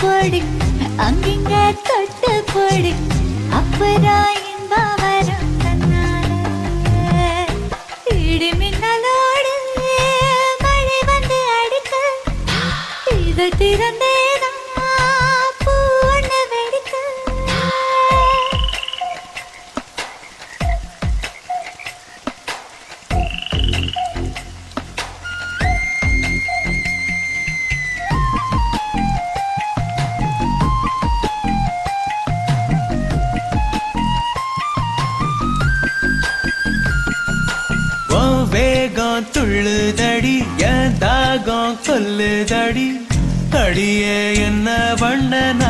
போடு அங்கிங்க தொட்டு போடு அப்புறம் இன்பம் வரும் தன்னால இடி மின்னலோடு மழை வந்து அடிக்க இதை திறந்தேதான் பூ ஒண்ணு வெடிக்க உன் வேகம் துள்ளுதடி என் தாகம் கொல்லுதடி அடியே என்ன பண்ணனா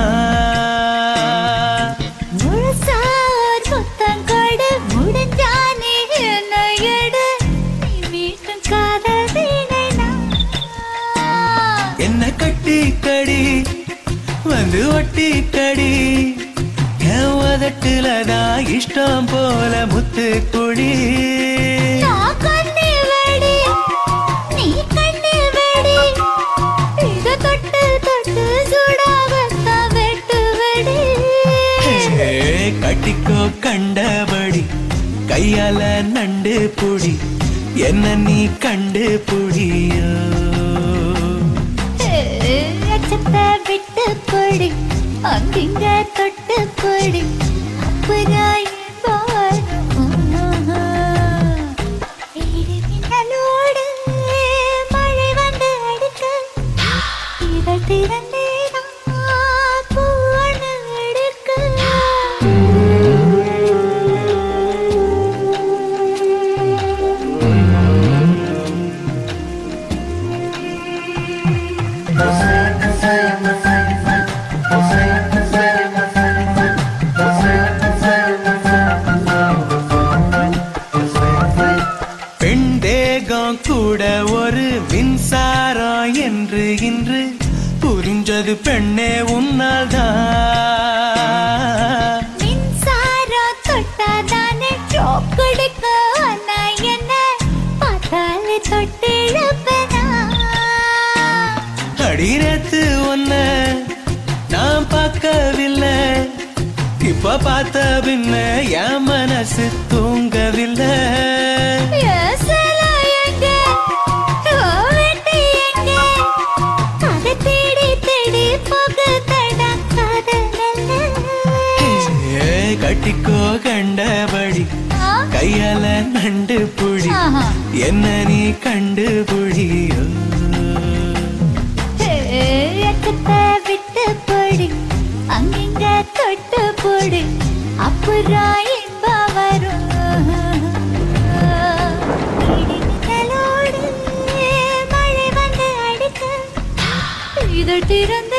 முழுசார் முத்தம் கொடு முடிஞ்சானே என்ன எடு நீ மீட்டும் காதல் வீணை நான். என்ன கட்டி கடி வந்து ஒட்டி கடி என் உதட்டுல தான் இஷ்டம் போல முத்து குடி நான் கண்ணில் வெடி, நீ கண்ணில் வெடி. இத தொட்டு தொட்டு சுடாகத்தான் வெட்டு வெடி. ஏ, கட்டிக்கோ கண்டபடி கையால நண்டு புடி என்ன நீ கண்டு புடியோ ஏ, அச்சத்தை விட்டு போடு, அங்கிங்க தொட்டு போடு. அப்புறம் இன்பம் வரும். இடி மின்னலோடு மழை வந்து அடிக்க, இதழ் திறந்தே நான் பூ ஒண்ணு எடுக்க. பெண் தேகம் கூட ஒரு மின்சாரம் என்று இன்று புரிஞ்சது பெண்ணே உன்னால் தான் மின்சாரம் தொட்டாதானே ஷாக் கொடுக்கும். ஆனா என்ன பார்த்தாலே தொட்டிழுப்பனா? அடிரத்து ஒன்ன நான் பார்க்கவில்லை இப்ப பார்த்த பின்ன என் மனசு தூங்கவில்லை என் சிலை எங்க? உன் வீட்டு எங்க? அதை தேடி தேடி போகுதடா காதல் ஏ, கட்டிக்கோ கண்டபடி ஆ? கையால நண்டு புடி ஆஹா. என்ன நீ கண்டு புடியோ எக்கத்தை விட்டு போடு அங்கிங்க தொட்டு போடு அப்புறம் இன்பம் வரும் இடி மின்னலோடு மழை வந்து அடிக்க இதழ் திறந்த